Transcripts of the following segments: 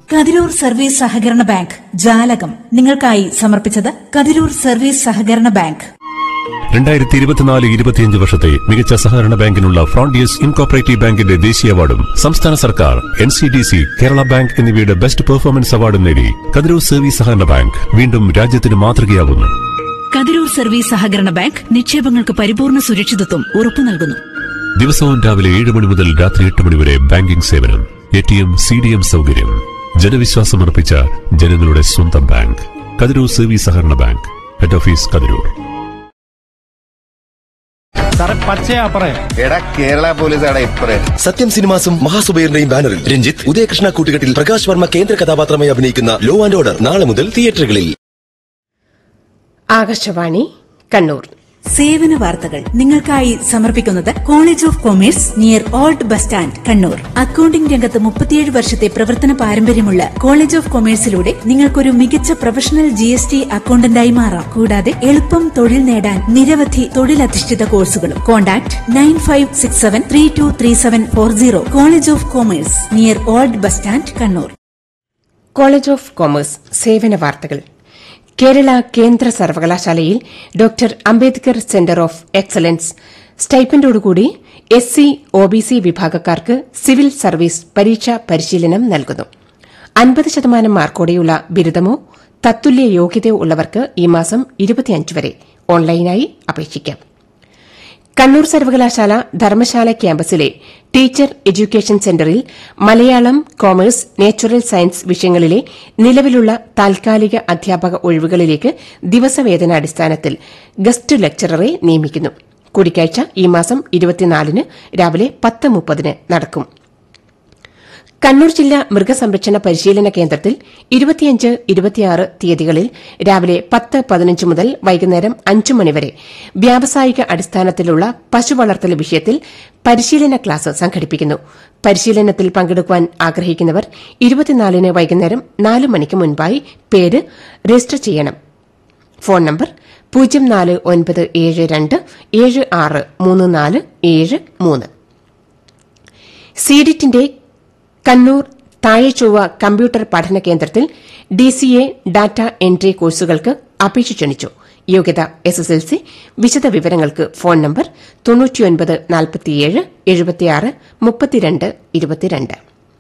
Kathirur service സഹകരണ bank ജാലകം നിങ്ങൾക്കായി സമർപ്പിച്ചത് കതിരൂർ സർവീസ് സഹകരണ ബാങ്ക് രണ്ടായിരത്തി ഇരുപത്തിനാല് ഇരുപത്തിയഞ്ച് വർഷത്തെ മികച്ച സഹകരണ ബാങ്കിനുള്ള ഫ്രോണ്ടിയസ് ഇൻകോപ്പറേറ്റീവ് ബാങ്കിന്റെ ദേശീയ അവാർഡും സംസ്ഥാന സർക്കാർ N C D C Kerala bank എന്നിവയുടെ ബെസ്റ്റ് പെർഫോമൻസ് അവാർഡും നേടി കതിരൂർ സർവീസ് സഹകരണ ബാങ്ക് വീണ്ടും രാജ്യത്തിന് മാതൃകയാവുന്നു കതിരൂർ സർവീസ് സഹകരണ ബാങ്ക് നിക്ഷേപങ്ങൾക്ക് പരിപൂർണ സുരക്ഷിതത്വം ഉറപ്പു നൽകുന്നു ദിവസവും രാവിലെ ഏഴ് മണി മുതൽ രാത്രി എട്ട് മണി വരെ ബാങ്കിംഗ് സേവനം A T M C D M സൗകര്യം ജനവിശ്വാസമർപ്പിച്ച ജനങ്ങളുടെ സ്വന്തം ബാങ്ക് കതിരൂർ സർവീസ് സഹകരണ ബാങ്ക് ഹെഡ് ഓഫീസ് കതിരൂർ സാറേ പച്ചയാ പറയാം എടാ കേരള പോലീസാണ് ഇപ്പറേ സത്യം സിനിമാസും മഹാസുബൈറിന്റെയും ബാനറിൽ രഞ്ജിത്ത് ഉദയകൃഷ്ണ കൂട്ടുകെട്ടിൽ പ്രകാശ് വർമ്മ കേന്ദ്ര കഥാപാത്രമായി അഭിനയിക്കുന്ന ലോ ആൻഡ് ഓർഡർ നാളെ മുതൽ തിയേറ്ററുകളിൽ ആകാശവാണി കണ്ണൂർ സേവന വാർത്തകൾ നിങ്ങൾക്കായി സമർപ്പിക്കുന്നത് college of commerce near old bus stand Kannur accounting രംഗത്ത് മുപ്പത്തിയേഴ് വർഷത്തെ പ്രവർത്തന പാരമ്പര്യമുള്ള കോളേജ് ഓഫ് കൊമേഴ്സിലൂടെ നിങ്ങൾക്കൊരു മികച്ച പ്രൊഫഷണൽ ജി എസ് ടി അക്കൌണ്ടന്റായി മാറാം കൂടാതെ എളുപ്പം തൊഴിൽ നേടാൻ നിരവധി തൊഴിലധിഷ്ഠിത കോഴ്സുകളും contact nine five six seven three two three seven four zero college of commerce near old bus stand Kannur college of commerce സേവന വാർത്തകൾ കേരള കേന്ദ്ര സർവകലാശാലയിൽ doctor Ambedkar centre of excellence സ്റ്റൈപ്പൻഡോടുകൂടി S C O B C വിഭാഗക്കാർക്ക് സിവിൽ സർവീസ് പരീക്ഷാ പരിശീലനം നൽകുന്നു അൻപത് ശതമാനം മാർക്കോടെയുള്ള ബിരുദമോ തത്തുല്യ യോഗ്യതയോ ഉള്ളവർക്ക് ഈ മാസം ഇരുപത്തിയഞ്ച് വരെ ഓൺലൈനായി അപേക്ഷിക്കാം കണ്ണൂർ സർവകലാശാല ധർമ്മശാല ക്യാമ്പസിലെ ടീച്ചർ എഡ്യൂക്കേഷൻ സെന്ററിൽ മലയാളം കോമേഴ്സ് നാച്ചുറൽ സയൻസ് വിഷയങ്ങളിലെ നിലവിലുള്ള താൽക്കാലിക അധ്യാപക ഒഴിവുകളിലേക്ക് ദിവസവേതനാടിസ്ഥാനത്തിൽ ഗസ്റ്റ് ലെക്ചററെ നിയമിക്കുന്നു കൂടിക്കാഴ്ച ഈ മാസം ഇരുപത്തിനാലിന് രാവിലെ പത്ത് മുപ്പതിന് നടക്കും കണ്ണൂർ ജില്ലാ മൃഗസംരക്ഷണ പരിശീലന കേന്ദ്രത്തിൽ ഇരുപത്തിയഞ്ച് ഇരുപത്തിയാറ് തീയതികളിൽ രാവിലെ പത്ത് പതിനഞ്ച് മുതൽ വൈകുന്നേരം അഞ്ച് മണിവരെ വ്യാവസായിക അടിസ്ഥാനത്തിലുള്ള പശു വളർത്തൽ വിഷയത്തിൽ പരിശീലന ക്ലാസ് സംഘടിപ്പിക്കുന്നു പരിശീലനത്തിൽ പങ്കെടുക്കുവാൻ ആഗ്രഹിക്കുന്നവർ ഇരുപത്തിനാലിന് വൈകുന്നേരം നാല് മണിക്ക് മുൻപായി പേര് രജിസ്റ്റർ ചെയ്യണം ഫോൺ നമ്പർ പൂജ്യം നാല് ഒൻപത് ഏഴ് രണ്ട് ഏഴ് ആറ് മൂന്ന് നാല് ഏഴ് മൂന്ന് സീഡിറ്റിന്റെ കണ്ണൂർ താഴെചൊവ്വ കമ്പ്യൂട്ടർ പഠന കേന്ദ്രത്തിൽ ഡിസിഎ ഡാറ്റ എൻട്രി കോഴ്സുകൾക്ക് അപേക്ഷ ക്ഷണിച്ചു യോഗ്യത എസ്എസ്എൽസി വിശദ വിവരങ്ങൾക്ക് ഫോൺ നമ്പർ തൊണ്ണൂറ്റിയൊൻപത് നാൽപ്പത്തിയേഴ് എഴുപത്തിയാറ് മുപ്പത്തിരണ്ട് ഇരുപത്തിരണ്ട്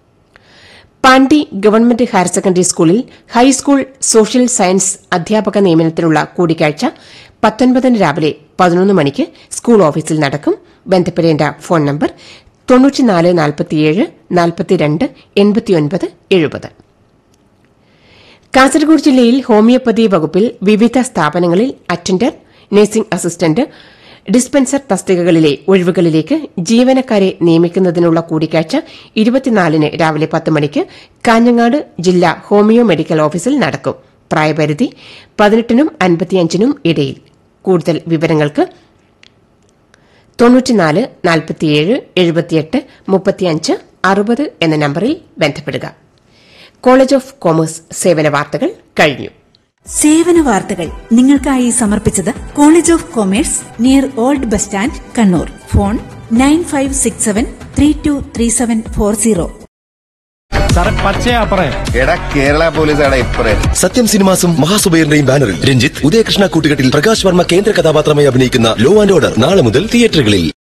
പാണ്ടി ഗവൺമെന്റ് ഹയർ സെക്കൻഡറി സ്കൂളിൽ ഹൈസ്കൂൾ സോഷ്യൽ സയൻസ് അധ്യാപക നിയമനത്തിനുള്ള കൂടിക്കാഴ്ച പത്തൊൻപതിന് രാവിലെ പതിനൊന്ന് മണിക്ക് സ്കൂൾ ഓഫീസിൽ നടക്കും ബന്ധപ്പെടേണ്ട ഫോൺ നമ്പർ തൊണ്ണൂറ്റിനാല് നാൽപ്പത്തിയേഴ് നാൽപ്പത്തിരണ്ട് എൺപത്തിയൊൻപത് എഴുപത് കാസർഗോഡ് ജില്ലയിൽ ഹോമിയോപ്പതി വകുപ്പിൽ വിവിധ സ്ഥാപനങ്ങളിൽ അറ്റൻഡർ നഴ്സിംഗ് അസിസ്റ്റന്റ് ഡിസ്പെൻസർ തസ്തികകളിലെ ഒഴിവുകളിലേക്ക് ജീവനക്കാരെ നിയമിക്കുന്നതിനുള്ള കൂടിക്കാഴ്ച ഇരുപത്തിനാലിന് രാവിലെ പത്ത് മണിക്ക് കാഞ്ഞങ്ങാട് ജില്ലാ ഹോമിയോ മെഡിക്കൽ ഓഫീസിൽ നടക്കും പ്രായപരിധി പതിനെട്ടിനും അൻപത്തിയഞ്ചിനും ഇടയിൽ കൂടുതൽ വിവരങ്ങൾക്ക് തൊണ്ണൂറ്റിനാല് നാൽപ്പത്തിയേഴ് എഴുപത്തിയെട്ട് മുപ്പത്തിയഞ്ച് അറുപത് എന്ന നമ്പറിൽ ബന്ധപ്പെടുക കോളേജ് ഓഫ് കോമേഴ്സ് സേവന വാർത്തകൾ കഴിഞ്ഞു സേവന വാർത്തകൾ നിങ്ങൾക്കായി സമർപ്പിച്ചത് college of commerce near old bus stand Kannur phone nine five six seven three two three seven four zero സാറേ പച്ചയാ പറയാം എടാ കേരള പോലീസാണ് ഇപ്പറേ സത്യം സിനിമാസും മഹാസുബൈറിന്റെയും ബാനറിൽ രഞ്ജിത്ത് ഉദയകൃഷ്ണ കൂട്ടുകെട്ടിൽ പ്രകാശ് വർമ്മ കേന്ദ്ര കഥാപാത്രമായി അഭിനയിക്കുന്ന ലോ ആൻഡ് ഓർഡർ നാളെ മുതൽ തിയേറ്ററുകളിൽ